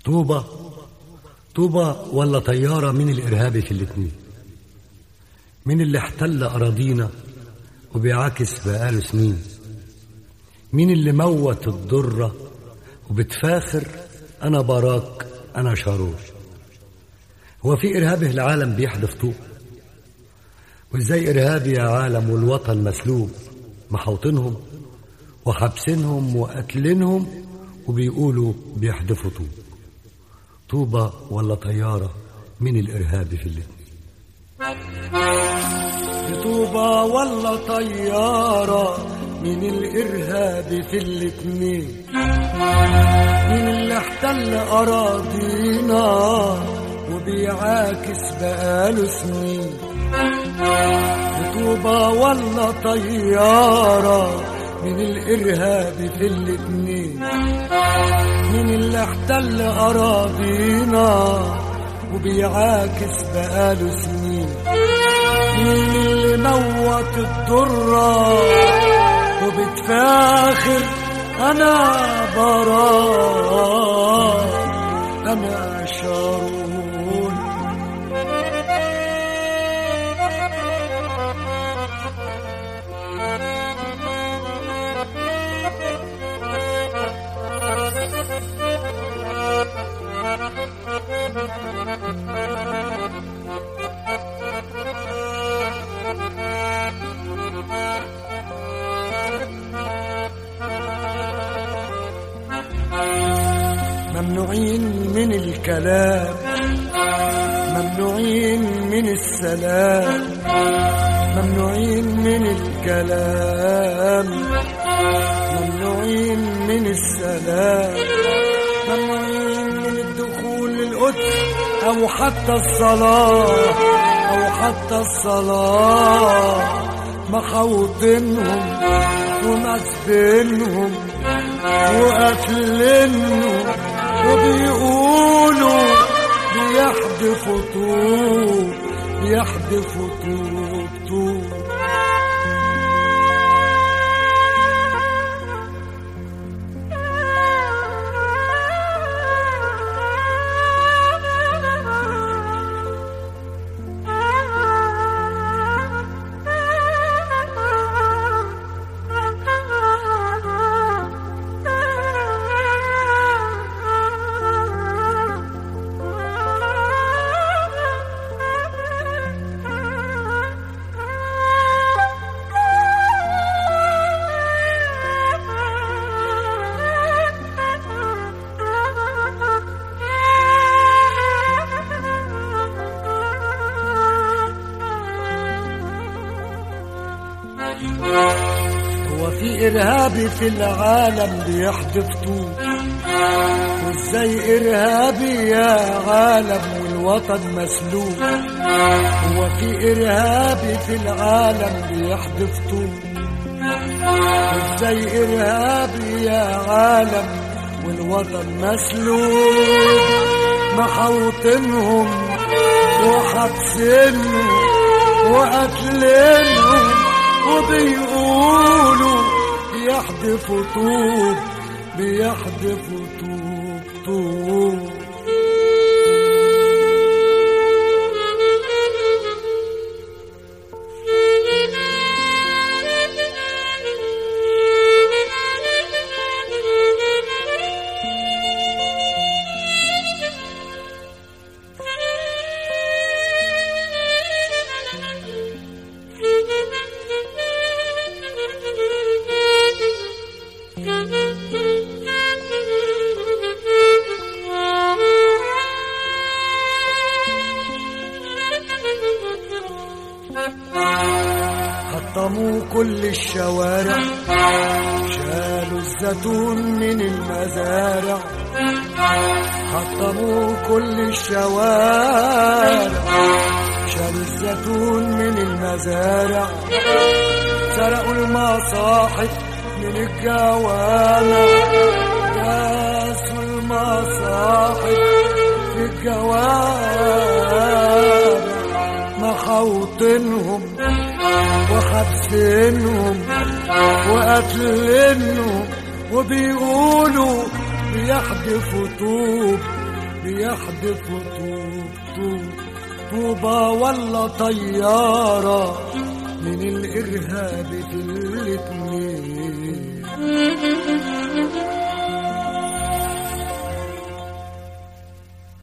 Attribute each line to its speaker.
Speaker 1: طوبة طوبة ولا طيارة من الإرهابي في الاتنين من اللي احتل أراضينا وبيعاكس بقاله سنين مين اللي موت الضرة وبتفاخر أنا براك أنا شاروش هو في إرهابي في العالم بيحدف طوب وإزاي إرهابي يا عالم والوطن مسلوب محوطينهم وحابسينهم وقتلينهم وبيقولوا بيحدفوا طوب طوبة ولا طيارة من الإرهابي في الاتنين طوبة ولا طيارة من الإرهاب في الاتنين من اللي احتل أراضينا وبيعاكس بقاله سنين طوبة ولا طيارة من الإرهاب في الاتنين من اللي احتل أراضينا وبيعاكس بقاله سنين مين اللي موت الضرة وبتفاخر أنا براء أنا شارون ممنوعين من الكلام ممنوعين من السلام ممنوعين من الكلام ممنوعين من السلام ممنوعين من الدخول للقدس أو حتى الصلاة أو حتى الصلاة محوطينهم ومسبينهم وقتلنهم وبيقولوا بيحدفوا طوب بيحدفوا طوب طوب هو في إرهابي في العالم بيحدف طوب وإزاي إرهابي يا عالم والوطن مسلوب هو في إرهابي في العالم بيحدف طوب وإزاي إرهابي يا عالم والوطن مسلوب محوطينهم وحابسينهم وقتلينهم وبيقولوا بيحدفوا طوب بيحدفوا طوب طوب حطموا كل الشوارع شالوا الزيتون من المزارع حطموا كل الشوارع شالوا الزيتون من المزارع سرقوا المصاحف من الجوامع داسوا المصاحف في الجوامع محوطينهم وحابسينهم وقتلينهم وبيقولوا بيحدفوا طوب بيحدفوا طوب طوب طوبة ولا طيارة من الإرهاب في الاتنين